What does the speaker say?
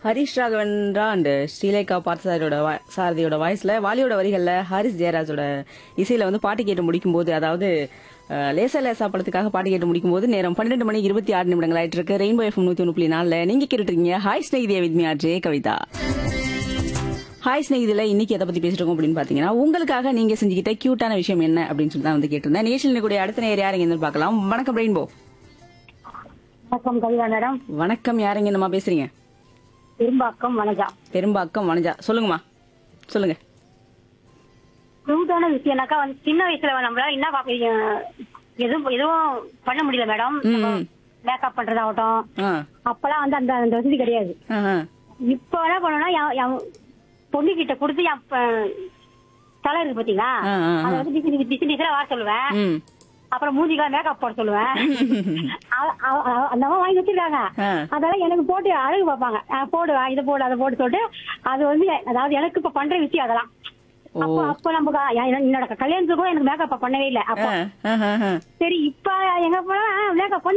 ஹரிஷ் ராகவன்ரா அண்ட் ஸ்ரீலேகா பார்த்தசாரியோட வா- சாரதியோட வாய்ஸ்ல வாலியோட வரிகள்ல ஹாரிஸ் ஜெயராஜோட இசையில வந்து பாட்டு கேட்டு முடிக்கும் போது அதாவது அஹ், லேசா லேசா படத்துக்காக பாட்டு கேட்டு முடிக்கும் போது நேரம் பன்னிரெண்டு மணி இருபத்தி ஆறு நிமிடங்கள் ஆயிட்டு இருக்கு ரெயின்போ எஃப்எம் நூத்தி ஒன்று புள்ளி நாலுல நீங்க கேட்டுட்டு இருக்கீங்க ஹாய் ஸ்நேகிதியா வித்மியா ஜே கவிதா ஹாய் ஸ்நேகிதில இன்னைக்கு எதை பத்தி பேசிட்டு இருக்கோம் அப்படின்னு பாத்தீங்கன்னா உங்களுக்காக நீங்க செஞ்சுக்கிட்ட கியூட்டான விஷயம் என்ன அப்படின்னு சொல்லி தான் வந்து கேட்டிருந்தேன் நேஷனல் கூடிய அடுத்த நேரம் யாருங்க இருந்து பார்க்கலாம் வணக்கம் ரெயின்போ வணக்கம் கவிதா மேடம் வணக்கம் யாருங்க என்னமா பேசுறீங்க பெரும்பாக்கம் வனஜா பெரும்பாக்கம் வனஜா சொல்லுங்கம்மா சொல்லுங்க குரூட்டான விஷயம்னாக்கா வந்து சின்ன வயசுல நம்மளால என்ன பாக்க எதுவும் எதுவும் பண்ண முடியல மேடம் ம். மேக்கப் பண்றதாகட்டும் ஆ அப்பெல்லாம் வந்து அந்த அந்த வசதி கிடையாது ஆஹா. இப்ப என்ன பண்ணணும்னா பொண்ணு கிட்ட கொடுத்து என் ப- தலை இருக்கு பாத்தீங்களா ஆ, ஆ, ஆ. அதை வந்து டிசைன் டிசைன் டிசைன் வர சொல்லுவேன் ம் அப்புறம் மூஞ்சிக்கெல்லாம் மேக்கப் போட சொல்லுவேன் அவ- அவ- அவ- அந்த அம்மா வாங்கி வச்சிருக்காங்க ஆ. அதெல்லாம் எனக்கு போட்டு அழகு பார்ப்பாங்க ஆ, போடு ஆ, இதை போடு அதை போட்டு சொல்லிட்டு அது வந்து அதாவது எனக்கு இப்ப பண்ற விஷயம் அதெல்லாம் ஓ. அப்ப அப்ப நமக்கு ஆ, என் என்னோட கல்யாணத்துக்கு கூட எனக்கு மேக்கப் பண்ணவே இல்ல அப்ப ஆ, ஆஹா, ஆஹா. சரி இப்ப எங்க போனா மேக்கப்